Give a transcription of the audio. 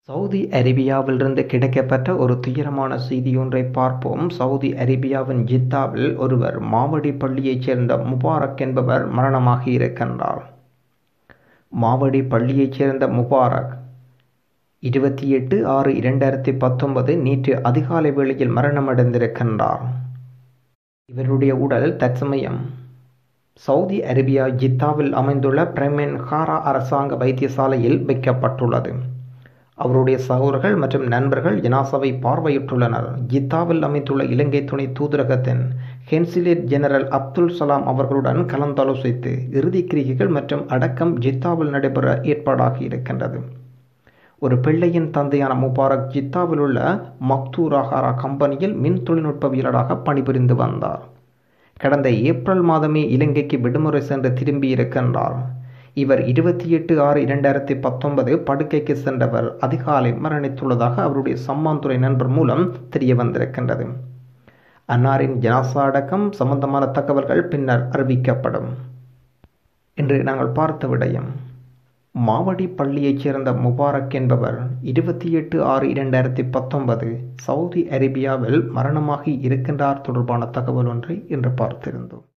Saudi அரேபியாவிலிருந்து கிடைக்கப்பெற்ற ஒரு துயரமான செய்தியொன்றை பார்ப்போம் சவுதி அரேபியாவின் ஜித்தாவில் ஒருவர் மாவடி பள்ளியைச் சேர்ந்த முபாரக் என்பவர் மரணமாகி இருக்கின்றார் மாவடி பள்ளியைச் சேர்ந்த முபாரக் இருபத்தி எட்டு ஆறு இரண்டாயிரத்தி பத்தொன்பது நேற்று அதிகாலை வேளையில் மரணமடைந்திருக்கின்றார் இவருடைய உடல் தற்சமயம் சவுதி அரேபியா ஜித்தாவில் அமைந்துள்ள பிரமென் ஹாரா அரசாங்க வைத்தியசாலையில் வைக்கப்பட்டுள்ளது அவருடைய சகோதரர்கள் மற்றும் நண்பர்கள் ஜனாசாவை பார்வையிட்டுள்ளனர் ஜித்தாவில் அமைந்துள்ள இலங்கை துணை தூதரகத்தின் ஹென்சிலேட் ஜெனரல் அப்துல் சலாம் அவர்களுடன் கலந்தாலோசித்து இறுதி கிரிகைகள் மற்றும் அடக்கம் ஜித்தாவில் நடைபெற ஏற்பாடாகி இருக்கின்றது ஒரு பிள்ளையின் தந்தையான முபாரக் ஜித்தாவில் உள்ள மக்தூராஹாரா கம்பெனியில் மின் தொழில்நுட்பவியலராக பணிபுரிந்து வந்தார் கடந்த ஏப்ரல் மாதமே இலங்கைக்கு விடுமுறை சென்று திரும்பி இருக்கின்றார் இவர் இருபத்தி எட்டு ஆறு இரண்டாயிரத்தி பத்தொன்பது படுக்கைக்கு சென்றவர் அதிகாலை மரணித்துள்ளதாக அவருடைய சம்மாந்துறை நண்பர் மூலம் தெரிய வந்திருக்கின்றது அன்னாரின் ஜனாசா அடக்கம் சம்பந்தமான தகவல்கள் பின்னர் அறிவிக்கப்படும் என்று நாங்கள் பார்த்த விடயம் மாவடி பள்ளியைச் சேர்ந்த முபாரக் என்பவர் இருபத்தி எட்டு ஆறு இரண்டாயிரத்தி பத்தொன்பது சவுதி அரேபியாவில் மரணமாகி இருக்கின்றார் தொடர்பான தகவல் ஒன்றை இன்று பார்த்திருந்தோம்